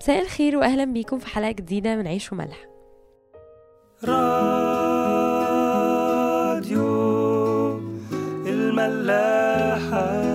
مساء الخير واهلا بيكم في حلقه جديده من عيش وملح راديو الملاحة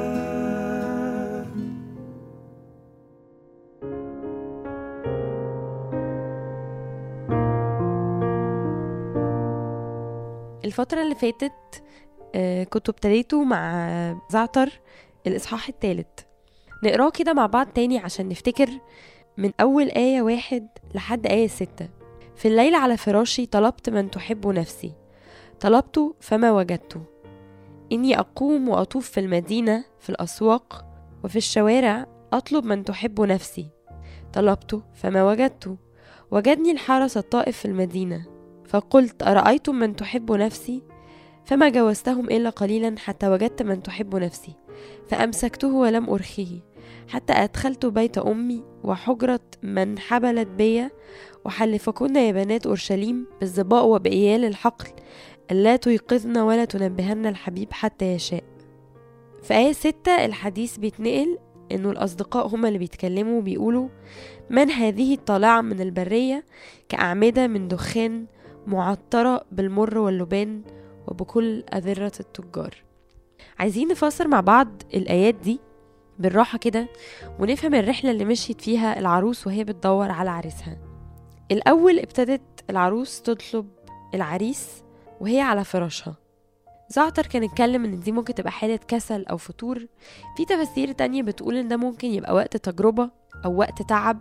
الفتره اللي فاتت آه، كنت ابتديته مع زعتر الاصحاح الثالث نقراه كده مع بعض تاني عشان نفتكر من اول ايه واحد لحد ايه ستة في الليل على فراشي طلبت من تحب نفسي طلبت فما وجدته إني أقوم وأطوف في المدينة في الأسواق وفي الشوارع أطلب من تحب نفسي طلبت فما وجدته وجدني الحرس الطائف في المدينة فقلت أرأيتم من تحب نفسي فما جوزتهم إلا قليلا حتى وجدت من تحب نفسي فأمسكته ولم أرخيه حتى أدخلت بيت أمي وحجرة من حبلت بي وحلفكن يا بنات أورشليم بالظباء وبإيال الحقل ألا تيقظن ولا تنبهن الحبيب حتى يشاء في آية ستة الحديث بيتنقل إنه الأصدقاء هما اللي بيتكلموا وبيقولوا من هذه الطالعة من البرية كأعمدة من دخان معطرة بالمر واللبان وبكل أذرة التجار عايزين نفسر مع بعض الآيات دي بالراحة كده ونفهم الرحلة اللي مشيت فيها العروس وهي بتدور على عريسها الأول ابتدت العروس تطلب العريس وهي على فراشها زعتر كان اتكلم ان دي ممكن تبقى حالة كسل او فتور في تفاسير تانية بتقول ان ده ممكن يبقى وقت تجربة او وقت تعب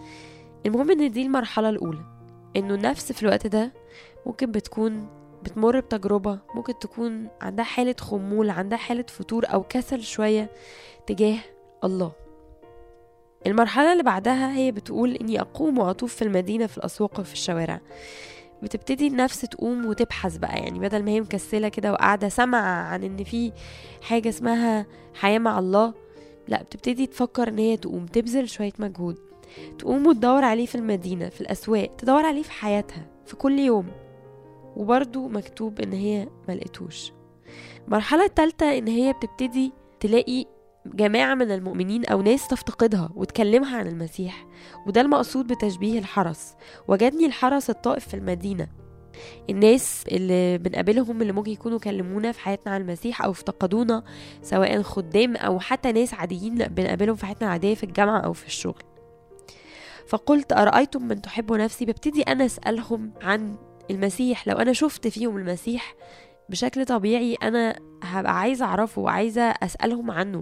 المهم ان دي المرحلة الاولى انه النفس في الوقت ده ممكن بتكون بتمر بتجربة ممكن تكون عندها حالة خمول عندها حالة فتور او كسل شوية تجاه الله المرحلة اللي بعدها هي بتقول إني أقوم وأطوف في المدينة في الأسواق وفي الشوارع بتبتدي النفس تقوم وتبحث بقى يعني بدل ما هي مكسلة كده وقاعدة سامعة عن إن في حاجة اسمها حياة مع الله لا بتبتدي تفكر إن هي تقوم تبذل شوية مجهود تقوم وتدور عليه في المدينة في الأسواق تدور عليه في حياتها في كل يوم وبرضو مكتوب إن هي ملقتوش المرحلة التالتة إن هي بتبتدي تلاقي جماعة من المؤمنين أو ناس تفتقدها وتكلمها عن المسيح وده المقصود بتشبيه الحرس وجدني الحرس الطائف في المدينة الناس اللي بنقابلهم اللي ممكن يكونوا كلمونا في حياتنا عن المسيح أو افتقدونا سواء خدام أو حتى ناس عاديين بنقابلهم في حياتنا العادية في الجامعة أو في الشغل فقلت أرأيتم من تحب نفسي ببتدي أنا أسألهم عن المسيح لو أنا شفت فيهم المسيح بشكل طبيعي أنا هبقى عايزة أعرفه وعايزة أسألهم عنه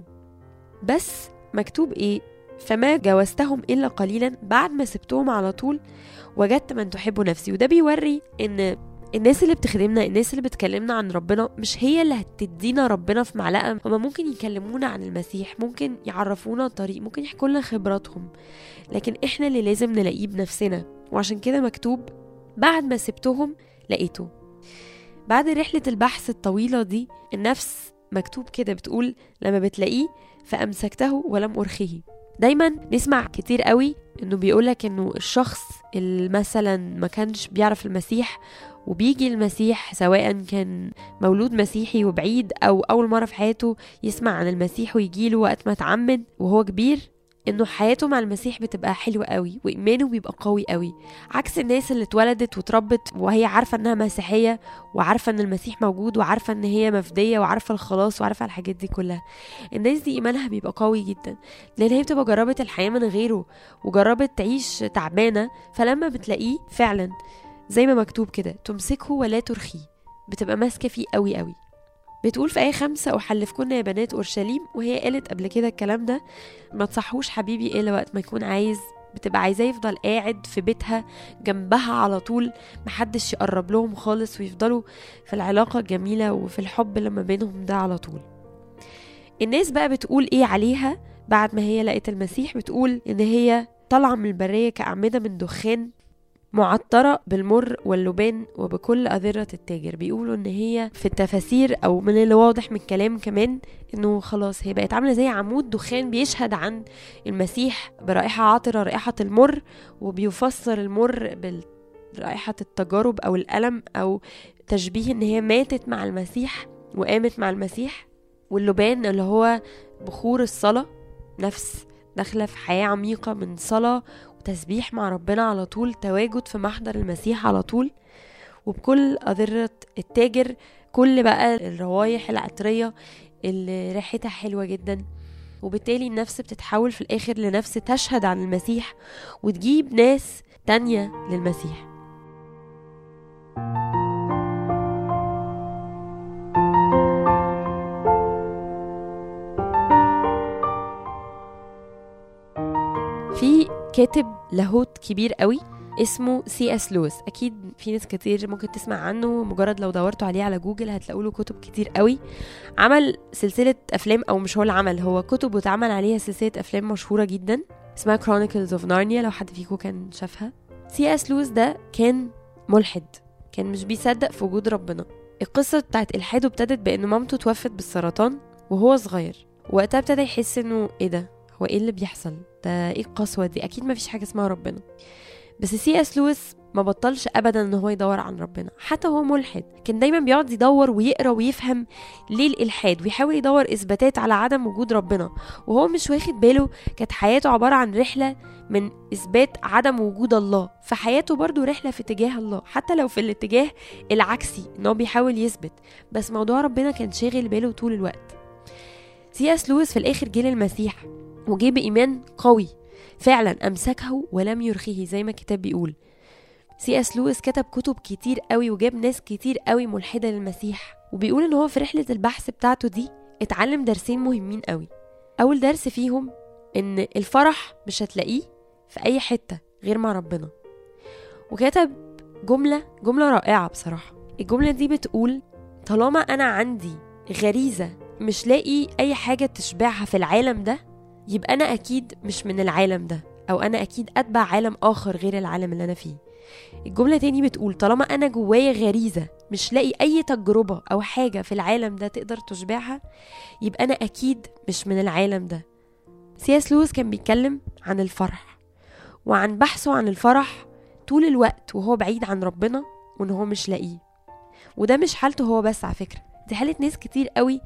بس مكتوب ايه فما جاوزتهم الا قليلا بعد ما سبتهم على طول وجدت من تحب نفسي وده بيوري ان الناس اللي بتخدمنا الناس اللي بتكلمنا عن ربنا مش هي اللي هتدينا ربنا في معلقه هما ممكن يكلمونا عن المسيح ممكن يعرفونا الطريق ممكن يحكوا لنا خبراتهم لكن احنا اللي لازم نلاقيه بنفسنا وعشان كده مكتوب بعد ما سبتهم لقيته بعد رحله البحث الطويله دي النفس مكتوب كده بتقول لما بتلاقيه فأمسكته ولم أرخيه دايما نسمع كتير قوي انه بيقولك انه الشخص اللي مثلا ما كانش بيعرف المسيح وبيجي المسيح سواء كان مولود مسيحي وبعيد او اول مره في حياته يسمع عن المسيح ويجيله وقت ما اتعمد وهو كبير انه حياته مع المسيح بتبقى حلوة قوي وايمانه بيبقى قوي قوي عكس الناس اللي اتولدت وتربت وهي عارفة انها مسيحية وعارفة ان المسيح موجود وعارفة ان هي مفدية وعارفة الخلاص وعارفة الحاجات دي كلها الناس دي ايمانها بيبقى قوي جدا لان هي بتبقى جربت الحياة من غيره وجربت تعيش تعبانة فلما بتلاقيه فعلا زي ما مكتوب كده تمسكه ولا ترخيه بتبقى ماسكة فيه قوي قوي بتقول في آية خمسة أحلفكن يا بنات أورشليم وهي قالت قبل كده الكلام ده ما تصحوش حبيبي إلا وقت ما يكون عايز بتبقى عايزاه يفضل قاعد في بيتها جنبها على طول محدش يقرب لهم خالص ويفضلوا في العلاقة الجميلة وفي الحب اللي ما بينهم ده على طول الناس بقى بتقول ايه عليها بعد ما هي لقت المسيح بتقول ان هي طالعة من البرية كأعمدة من دخان معطرة بالمر واللبان وبكل أذرة التاجر بيقولوا إن هي في التفاسير أو من اللي واضح من الكلام كمان إنه خلاص هي بقت عاملة زي عمود دخان بيشهد عن المسيح برائحة عاطرة رائحة المر وبيفسر المر برائحة التجارب أو الألم أو تشبيه إن هي ماتت مع المسيح وقامت مع المسيح واللبان اللي هو بخور الصلاة نفس داخلة في حياة عميقة من صلاة وتسبيح مع ربنا على طول تواجد في محضر المسيح على طول وبكل أذرة التاجر كل بقى الروايح العطرية اللي ريحتها حلوة جدا وبالتالي النفس بتتحول في الآخر لنفس تشهد عن المسيح وتجيب ناس تانية للمسيح في كاتب لاهوت كبير قوي اسمه سي اس لويس اكيد في ناس كتير ممكن تسمع عنه مجرد لو دورتوا عليه على جوجل هتلاقوا له كتب كتير قوي عمل سلسله افلام او مش هو اللي عمل هو كتب واتعمل عليها سلسله افلام مشهوره جدا اسمها كرونيكلز اوف نارنيا لو حد فيكم كان شافها سي اس لويس ده كان ملحد كان مش بيصدق في وجود ربنا القصة بتاعت إلحاده ابتدت بأن مامته توفت بالسرطان وهو صغير وقتها ابتدى يحس انه ايه ده هو ايه اللي بيحصل ده ايه القسوة دي اكيد ما فيش حاجة اسمها ربنا بس سي اس لويس ما بطلش ابدا ان هو يدور عن ربنا حتى هو ملحد كان دايما بيقعد يدور ويقرا ويفهم ليه الالحاد ويحاول يدور اثباتات على عدم وجود ربنا وهو مش واخد باله كانت حياته عباره عن رحله من اثبات عدم وجود الله فحياته برضو رحله في اتجاه الله حتى لو في الاتجاه العكسي ان هو بيحاول يثبت بس موضوع ربنا كان شاغل باله طول الوقت سي اس لويس في الاخر جه للمسيح وجه بايمان قوي فعلا امسكه ولم يرخيه زي ما الكتاب بيقول سي اس لويس كتب كتب كتير قوي وجاب ناس كتير قوي ملحده للمسيح وبيقول ان هو في رحله البحث بتاعته دي اتعلم درسين مهمين قوي اول درس فيهم ان الفرح مش هتلاقيه في اي حته غير مع ربنا وكتب جمله جمله رائعه بصراحه الجمله دي بتقول طالما انا عندي غريزه مش لاقي اي حاجه تشبعها في العالم ده يبقى انا اكيد مش من العالم ده او انا اكيد اتبع عالم اخر غير العالم اللي انا فيه الجملة تاني بتقول طالما أنا جوايا غريزة مش لاقي أي تجربة أو حاجة في العالم ده تقدر تشبعها يبقى أنا أكيد مش من العالم ده سي اس لويس كان بيتكلم عن الفرح وعن بحثه عن الفرح طول الوقت وهو بعيد عن ربنا وإن هو مش لاقيه وده مش حالته هو بس على فكرة دي حالة ناس كتير قوي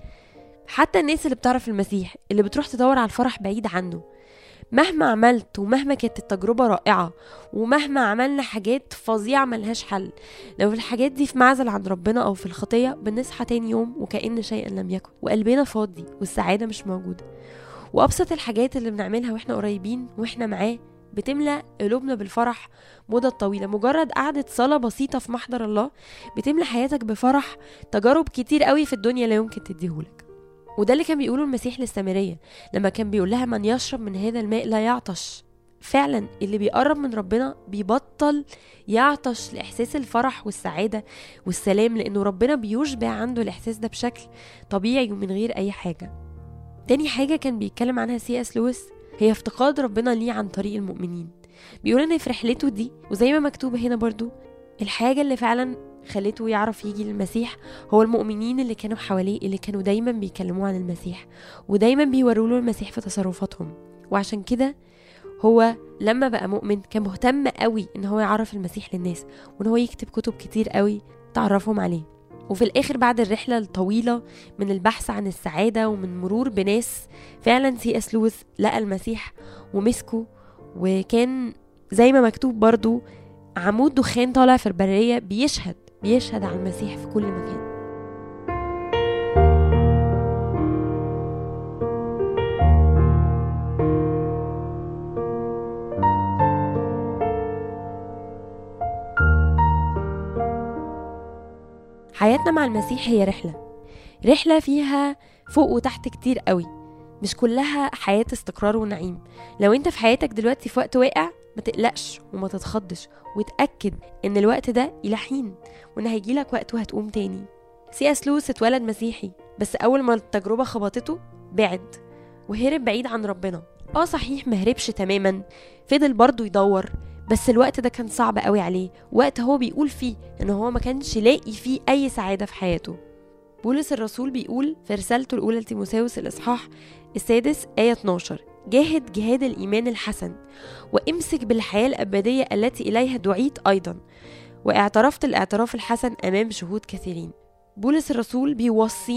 حتى الناس اللي بتعرف المسيح اللي بتروح تدور على الفرح بعيد عنه مهما عملت ومهما كانت التجربة رائعة ومهما عملنا حاجات فظيعة ملهاش حل لو الحاجات دي في معزل عن ربنا أو في الخطية بنصحى تاني يوم وكأن شيئا لم يكن وقلبنا فاضي والسعادة مش موجودة وأبسط الحاجات اللي بنعملها وإحنا قريبين وإحنا معاه بتملى قلوبنا بالفرح مدة طويلة مجرد قعدة صلاة بسيطة في محضر الله بتملى حياتك بفرح تجارب كتير قوي في الدنيا لا يمكن تديهولك وده اللي كان بيقوله المسيح للسامرية لما كان بيقول لها من يشرب من هذا الماء لا يعطش فعلا اللي بيقرب من ربنا بيبطل يعطش لإحساس الفرح والسعادة والسلام لأنه ربنا بيشبع عنده الإحساس ده بشكل طبيعي ومن غير أي حاجة تاني حاجة كان بيتكلم عنها سي اس لويس هي افتقاد ربنا ليه عن طريق المؤمنين بيقول ان في رحلته دي وزي ما مكتوب هنا برضو الحاجة اللي فعلا خلته يعرف يجي للمسيح هو المؤمنين اللي كانوا حواليه اللي كانوا دايما بيكلموه عن المسيح ودايما بيوروا له المسيح في تصرفاتهم وعشان كده هو لما بقى مؤمن كان مهتم قوي ان هو يعرف المسيح للناس وان هو يكتب كتب كتير قوي تعرفهم عليه وفي الاخر بعد الرحله الطويله من البحث عن السعاده ومن مرور بناس فعلا سي اس لويس لقى المسيح ومسكه وكان زي ما مكتوب برضو عمود دخان طالع في البريه بيشهد بيشهد على المسيح في كل مكان حياتنا مع المسيح هي رحلة رحلة فيها فوق وتحت كتير قوي مش كلها حياة استقرار ونعيم لو انت في حياتك دلوقتي في وقت واقع ما تقلقش وما تتخضش وتأكد ان الوقت ده إلى حين وان هيجيلك وقت وهتقوم تاني سي اس لويس اتولد مسيحي بس اول ما التجربة خبطته بعد وهرب بعيد عن ربنا اه صحيح ما هربش تماما فضل برضه يدور بس الوقت ده كان صعب قوي عليه وقت هو بيقول فيه ان هو ما كانش لاقي فيه اي سعاده في حياته بولس الرسول بيقول في رسالته الاولى لتيموثاوس الاصحاح السادس ايه 12 جاهد جهاد الايمان الحسن وامسك بالحياه الابديه التي اليها دعيت ايضا واعترفت الاعتراف الحسن امام شهود كثيرين بولس الرسول بيوصينا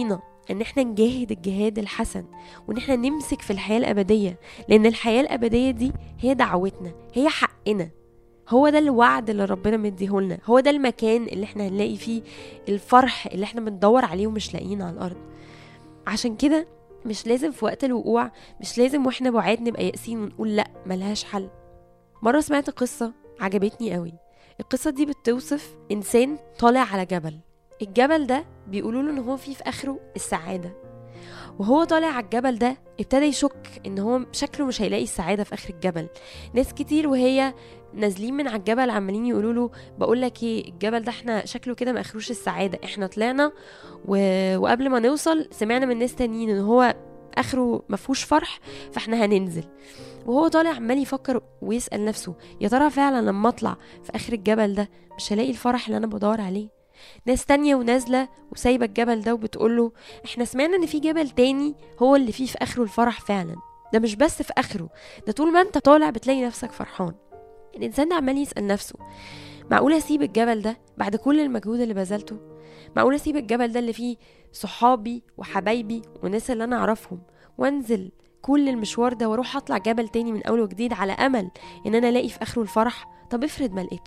ان احنا نجاهد الجهاد الحسن وان احنا نمسك في الحياة الأبدية لأن الحياة الأبدية دي هي دعوتنا هي حقنا هو ده الوعد اللي ربنا مديهولنا هو ده المكان اللي احنا هنلاقي فيه الفرح اللي احنا بندور عليه ومش لاقيين على الأرض عشان كده مش لازم في وقت الوقوع مش لازم واحنا بعاد نبقى يأسين ونقول لا ملهاش حل مرة سمعت قصة عجبتني قوي القصة دي بتوصف إنسان طالع على جبل الجبل ده بيقولوا له إن هو فيه في آخره السعادة وهو طالع على الجبل ده ابتدى يشك ان هو شكله مش هيلاقي السعاده في اخر الجبل ناس كتير وهي نازلين من على الجبل عمالين يقولوا له بقول لك ايه الجبل ده احنا شكله كده ما اخروش السعاده احنا طلعنا و... وقبل ما نوصل سمعنا من ناس تانيين ان هو اخره ما فيهوش فرح فاحنا هننزل وهو طالع عمال يفكر ويسال نفسه يا ترى فعلا لما اطلع في اخر الجبل ده مش هلاقي الفرح اللي انا بدور عليه ناس تانية ونازلة وسايبة الجبل ده وبتقوله احنا سمعنا ان في جبل تاني هو اللي فيه في اخره الفرح فعلا ده مش بس في اخره ده طول ما انت طالع بتلاقي نفسك فرحان الانسان ده عمال يسأل نفسه معقول اسيب الجبل ده بعد كل المجهود اللي بذلته معقول اسيب الجبل ده اللي فيه صحابي وحبايبي وناس اللي انا اعرفهم وانزل كل المشوار ده واروح اطلع جبل تاني من اول وجديد على امل ان انا الاقي في اخره الفرح طب افرض ما لقيتش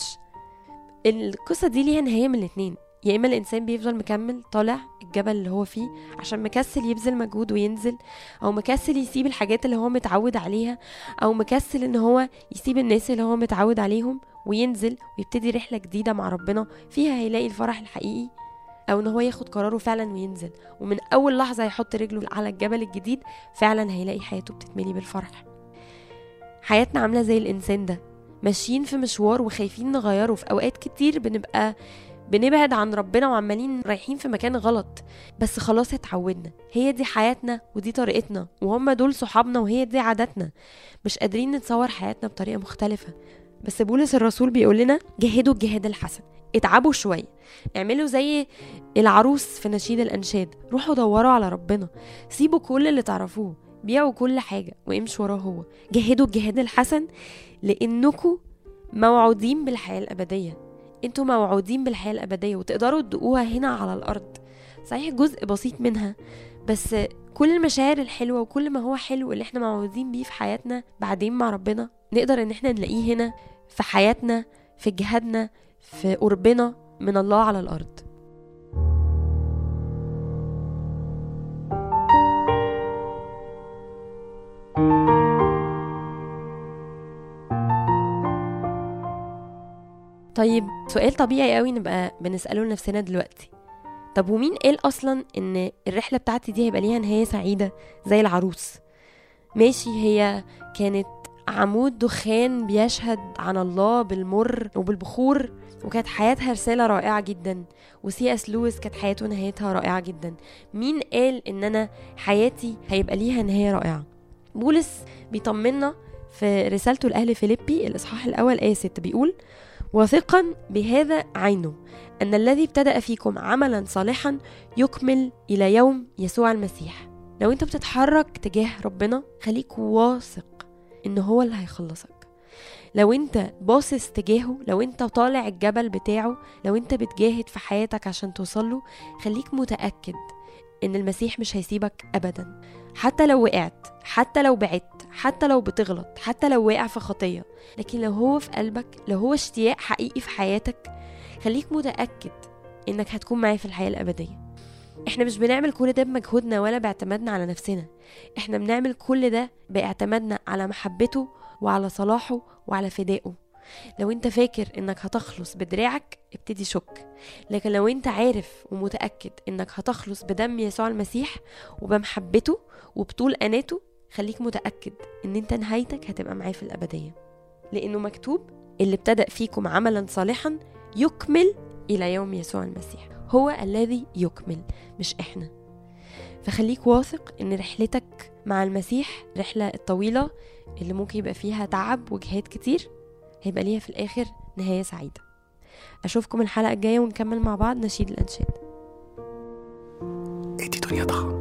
القصة دي ليها نهاية من الاتنين يا اما الانسان بيفضل مكمل طالع الجبل اللي هو فيه عشان مكسل يبذل مجهود وينزل او مكسل يسيب الحاجات اللي هو متعود عليها او مكسل ان هو يسيب الناس اللي هو متعود عليهم وينزل ويبتدي رحلة جديدة مع ربنا فيها هيلاقي الفرح الحقيقي او ان هو ياخد قراره فعلا وينزل ومن اول لحظة يحط رجله على الجبل الجديد فعلا هيلاقي حياته بتتملي بالفرح حياتنا عاملة زي الانسان ده ماشيين في مشوار وخايفين نغيره في اوقات كتير بنبقى بنبعد عن ربنا وعمالين رايحين في مكان غلط بس خلاص اتعودنا هي دي حياتنا ودي طريقتنا وهم دول صحابنا وهي دي عاداتنا مش قادرين نتصور حياتنا بطريقة مختلفة بس بولس الرسول بيقول لنا جهدوا الجهاد الحسن اتعبوا شوية اعملوا زي العروس في نشيد الأنشاد روحوا دوروا على ربنا سيبوا كل اللي تعرفوه بيعوا كل حاجة وامشوا وراه هو جهدوا الجهاد الحسن لأنكم موعودين بالحياة الأبدية انتوا موعودين بالحياة الأبدية وتقدروا تدوقوها هنا على الأرض صحيح جزء بسيط منها بس كل المشاعر الحلوة وكل ما هو حلو اللي احنا موعودين بيه في حياتنا بعدين مع ربنا نقدر ان احنا نلاقيه هنا في حياتنا في جهادنا في قربنا من الله على الأرض طيب سؤال طبيعي قوي نبقى بنسأله لنفسنا دلوقتي طب ومين قال أصلا إن الرحلة بتاعتي دي هيبقى ليها نهاية سعيدة زي العروس ماشي هي كانت عمود دخان بيشهد عن الله بالمر وبالبخور وكانت حياتها رسالة رائعة جدا وسي اس لويس كانت حياته نهايتها رائعة جدا مين قال ان انا حياتي هيبقى ليها نهاية رائعة بولس بيطمنا في رسالته لأهل فيليبي الإصحاح الأول آية 6 بيقول واثقا بهذا عينه أن الذي ابتدأ فيكم عملا صالحا يكمل إلى يوم يسوع المسيح لو انت بتتحرك تجاه ربنا خليك واثق ان هو اللي هيخلصك لو انت باصص تجاهه لو انت طالع الجبل بتاعه لو انت بتجاهد في حياتك عشان توصله خليك متأكد ان المسيح مش هيسيبك ابدا حتى لو وقعت حتى لو بعدت حتى لو بتغلط حتى لو واقع في خطية لكن لو هو في قلبك لو هو اشتياق حقيقي في حياتك خليك متأكد انك هتكون معاه في الحياة الأبدية احنا مش بنعمل كل ده بمجهودنا ولا باعتمادنا على نفسنا احنا بنعمل كل ده باعتمادنا على محبته وعلى صلاحه وعلى فدائه لو انت فاكر انك هتخلص بدراعك ابتدي شك لكن لو انت عارف ومتأكد انك هتخلص بدم يسوع المسيح وبمحبته وبطول اناته خليك متأكد ان انت نهايتك هتبقى معاه في الأبدية لأنه مكتوب اللي ابتدأ فيكم عملا صالحا يكمل إلى يوم يسوع المسيح هو الذي يكمل مش احنا فخليك واثق ان رحلتك مع المسيح رحلة الطويلة اللي ممكن يبقى فيها تعب وجهاد كتير هيبقى ليها في الآخر نهاية سعيدة أشوفكم الحلقة الجاية ونكمل مع بعض نشيد الأنشاد ادي دنيا ضخم